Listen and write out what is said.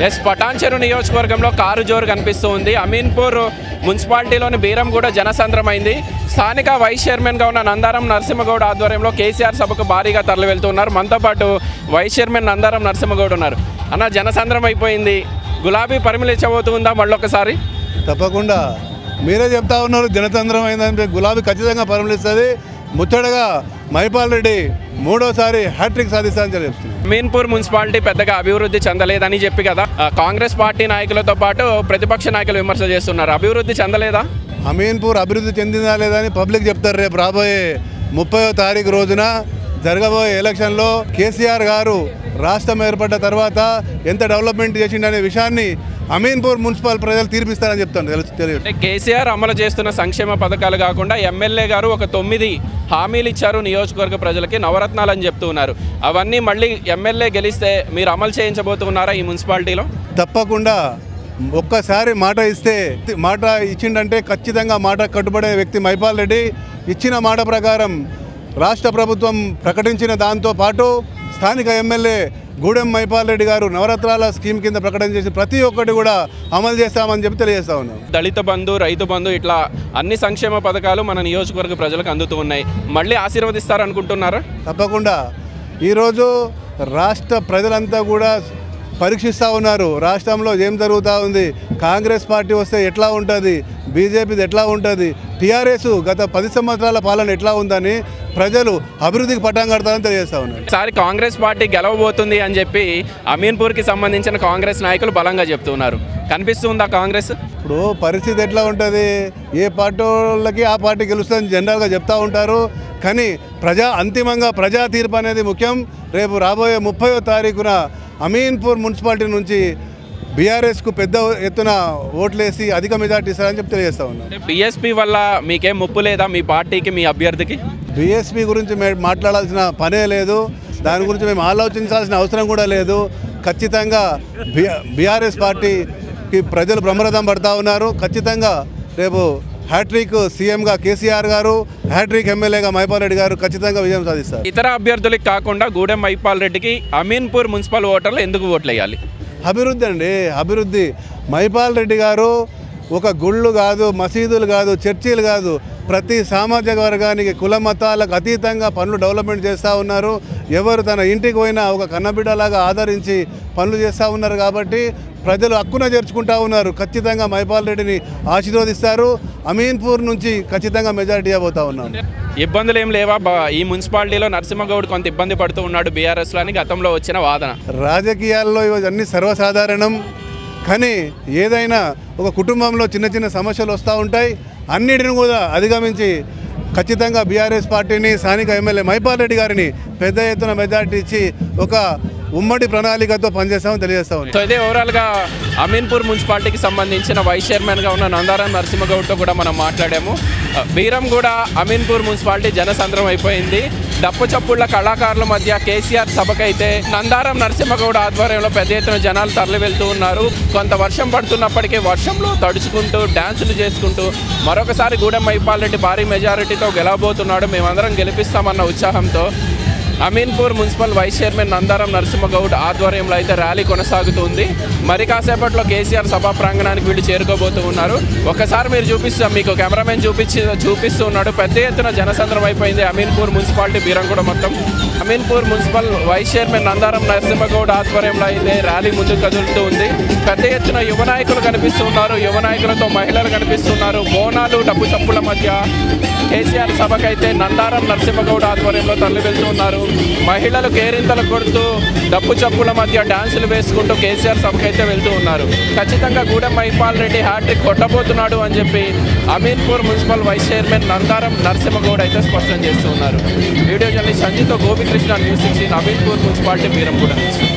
yes Patancheru నియోజకవర్గంలో car జోరు కనిపిస్తూ ఉంది అమీన్పూర్ మున్సిపాలిటీలోని బీరం కూడా జనసంద్రమైంది స్థానిక వైస్ చైర్మన్గా ఉన్న నందారం నరసింహగౌడ్ ఆధ్వర్యంలో కేసీఆర్ సభకు భారీగా తరలి వెళ్తున్నారు మనతో పాటు వైస్ చైర్మన్ నందారం నరసింహగౌడ్ ఉన్నారు అన్న జనసంద్రం అయిపోయింది గులాబీ పరిమళించబోతుందా మళ్ళొకసారి తప్పకుండా మీరే చెప్తా ఉన్నారు జనతంత్రం అయిందని గులాబీ ఖచ్చితంగా పరిమళిస్తుంది ముచ్చటగా మైపాల్ రెడ్డి మూడోసారి హ్యాట్రిక్ సాధిస్తానని చెప్తుంది మీన్పూర్ మున్సిపాలిటీ పెద్దగా అభివృద్ధి చెందలేదని చెప్పి కదా ఆ, కాంగ్రెస్ పార్టీ నాయకులతో పాటు ప్రతిపక్ష నాయకులు విమర్శ చేస్తున్నారు అభివృద్ధి చెందలేదా అమీన్పూర్ అభివృద్ధి చెందిందా లేదా అని పబ్లిక్ చెప్తారు రేపు రాబోయే ముప్పయో తారీఖు రోజున జరగబోయే ఎలక్షన్లో కేసీఆర్ గారు రాష్ట్రం ఏర్పడ్డ తర్వాత ఎంత డెవలప్మెంట్ చేసిండనే విషయాన్ని అమీన్పూర్ మున్సిపల్ ప్రజలు తీర్పిస్తారని చెప్తాను తెలుసు తెలియదు అంటే కేసీఆర్ అమలు చేస్తున్న సంక్షేమ పథకాలు కాకుండా ఎమ్మెల్యే గారు ఒక తొమ్మిది హామీలు ఇచ్చారు నియోజకవర్గ ప్రజలకి నవరత్నాలు అని చెప్తూ ఉన్నారు అవన్నీ మళ్ళీ ఎమ్మెల్యే గెలిస్తే మీరు అమలు చేయించబోతున్నారా ఈ మున్సిపాలిటీలో తప్పకుండా ఒక్కసారి మాట ఇస్తే మాట ఇచ్చిండంటే ఖచ్చితంగా మాట కట్టుబడే వ్యక్తి మైపాల్ రెడ్డి ఇచ్చిన మాట ప్రకారం రాష్ట్ర ప్రభుత్వం ప్రకటించిన దాంతో పాటు స్థానిక ఎమ్మెల్యే గూడెం మైపాల్ రెడ్డి గారు నవరత్నాల స్కీమ్ కింద ప్రకటన చేసి ప్రతి ఒక్కటి కూడా అమలు చేస్తామని చెప్పి తెలియజేస్తా ఉన్నాం దళిత బంధు రైతు బంధు ఇట్లా అన్ని సంక్షేమ పథకాలు మన నియోజకవర్గ ప్రజలకు అందుతూ ఉన్నాయి మళ్ళీ ఆశీర్వదిస్తారనుకుంటున్నారా తప్పకుండా ఈరోజు రాష్ట్ర ప్రజలంతా కూడా పరీక్షిస్తూ ఉన్నారు రాష్ట్రంలో ఏం జరుగుతూ ఉంది కాంగ్రెస్ పార్టీ వస్తే ఎట్లా ఉంటుంది బీజేపీది ఎట్లా ఉంటుంది టీఆర్ఎస్ గత పది సంవత్సరాల పాలన ఎట్లా ఉందని ప్రజలు అభివృద్ధికి పట్టం కడతారని తెలియజేస్తా ఉన్నారు ఈసారి కాంగ్రెస్ పార్టీ గెలవబోతుంది అని చెప్పి అమీన్పూర్కి సంబంధించిన కాంగ్రెస్ నాయకులు బలంగా చెప్తున్నారు కనిపిస్తుందా కాంగ్రెస్ ఇప్పుడు పరిస్థితి ఎట్లా ఉంటుంది ఏ పార్టీ వాళ్ళకి ఆ పార్టీ గెలుస్తుందని జనరల్గా చెప్తా ఉంటారు కానీ ప్రజా అంతిమంగా ప్రజా తీర్పు అనేది ముఖ్యం రేపు రాబోయే ముప్పయో తారీఖున అమీన్పూర్ మున్సిపాలిటీ నుంచి బీఆర్ఎస్కు పెద్ద ఎత్తున ఓట్లేసి అధిక మెజార్టీ ఇస్తారని చెప్పి తెలియజేస్తా ఉన్నాం అంటే బీఎస్పీ వల్ల మీకేం ముప్పు లేదా మీ పార్టీకి మీ అభ్యర్థికి బీఎస్పీ గురించి మేము మాట్లాడాల్సిన పనే లేదు దాని గురించి మేము ఆలోచించాల్సిన అవసరం కూడా లేదు ఖచ్చితంగా బి బీఆర్ఎస్ పార్టీకి ప్రజలు బ్రహ్మరథం పడతా ఉన్నారు ఖచ్చితంగా రేపు హ్యాట్రిక్ సీఎంగా కేసీఆర్ గారు హ్యాట్రిక్ ఎమ్మెల్యేగా మైపాల్ రెడ్డి గారు ఖచ్చితంగా విజయం సాధిస్తారు ఇతర అభ్యర్థులకు కాకుండా గూడెం మైపాల్ రెడ్డికి అమీన్పూర్ మున్సిపల్ ఓటర్లు ఎందుకు ఓట్లు వేయాలి అభివృద్ధి అండి అభివృద్ధి మైపాల్ రెడ్డి గారు ఒక గుళ్ళు కాదు మసీదులు కాదు చర్చీలు కాదు ప్రతి సామాజిక వర్గానికి కుల మతాలకు అతీతంగా పనులు డెవలప్మెంట్ చేస్తూ ఉన్నారు ఎవరు తన ఇంటికి పోయినా ఒక కన్నబిడ్డలాగా ఆదరించి పనులు చేస్తూ ఉన్నారు కాబట్టి ప్రజలు హక్కున చేర్చుకుంటా ఉన్నారు ఖచ్చితంగా మైపాల్ రెడ్డిని ఆశీర్వదిస్తారు అమీన్పూర్ నుంచి ఖచ్చితంగా మెజారిటీ అయిపోతా ఉన్నాం ఇబ్బందులు ఏం లేవా బా- ఈ మున్సిపాలిటీలో నరసింహగౌడ్ కొంత ఇబ్బంది పడుతూ ఉన్నాడు బీఆర్ఎస్లో అని గతంలో వచ్చిన వాదన రాజకీయాల్లో ఇవన్నీ సర్వసాధారణం కానీ ఏదైనా ఒక కుటుంబంలో చిన్న చిన్న సమస్యలు వస్తూ ఉంటాయి అన్నిటిని కూడా అధిగమించి ఖచ్చితంగా బీఆర్ఎస్ పార్టీని స్థానిక ఎమ్మెల్యే మైపాల్ రెడ్డి గారిని పెద్ద ఎత్తున మెజార్టీ ఇచ్చి ఒక ఉమ్మడి ప్రణాళికతో పనిచేస్తామని తెలియజేస్తా ఉన్నాం సో ఇదే ఓవరాల్గా అమీన్పూర్ మున్సిపాలిటీకి సంబంధించిన వైస్ చైర్మన్గా ఉన్న నందారం నరసింహగౌడ్తో కూడా మనం మాట్లాడాము ఆ, బీరం కూడా అమీన్పూర్ మున్సిపాలిటీ జనసంద్రం అయిపోయింది డప్పు చప్పుళ్ళ కళాకారుల మధ్య కేసీఆర్ సభకైతే నందారం నరసింహగౌడ్ ఆధ్వర్యంలో పెద్ద ఎత్తున జనాలు తరలి వెళ్తూ ఉన్నారు కొంత వర్షం పడుతున్నప్పటికీ వర్షంలో తడుచుకుంటూ డ్యాన్సులు చేసుకుంటూ మరొకసారి గూడెం మైపాల్ రెడ్డి భారీ మెజారిటీతో గెలవబోతున్నాడు మేమందరం గెలిపిస్తామన్న ఉత్సాహంతో Ameenpur municipal vice chairman Nandaram Narasimha Goud ఆధ్వర్యంలో అయితే ర్యాలీ కొనసాగుతుంది మరి కాసేపట్లో కేసీఆర్ సభా ప్రాంగణానికి వీళ్ళు చేరుకోబోతూ ఉన్నారు ఒకసారి మీరు చూపిస్తాం మీకు కెమెరామెన్ చూపించి చూపిస్తూ ఉన్నాడు పెద్ద ఎత్తున జనసంద్రం అయిపోయింది అమీన్పూర్ మున్సిపాలిటీ బీరంగూడ మొత్తం Ameenpur municipal vice chairman Nandaram Narasimha Goud ఆధ్వర్యంలో అయితే ర్యాలీ ముందుకు కదులుతూ ఉంది పెద్ద ఎత్తున యువ నాయకులు కనిపిస్తూ ఉన్నారు యువ నాయకులతో మహిళలు కనిపిస్తున్నారు బోనాలు డబ్బు చప్పుల మధ్య కేసీఆర్ సభకైతే నందారం నరసింహగౌడ్ ఆధ్వర్యంలో తరలి వెళ్తూ ఉన్నారు మహిళలు కేరింతలు కొడుతూ డప్పు చప్పుల మధ్య డాన్సులు వేసుకుంటూ కేసీఆర్ సభకైతే వెళ్తూ ఉన్నారు ఖచ్చితంగా గూడెం మైపాల్ రెడ్డి హ్యాట్రిక్ కొట్టబోతున్నాడు అని చెప్పి Ameenpur municipal vice chairman Nandaram Narasimha Goud అయితే స్పష్టం చేస్తూ ఉన్నారు వీడియో జర్నలిస్ట్ సంజితో Gopikrishna news sixteen Ameenpur municipality Beeramguda నుంచి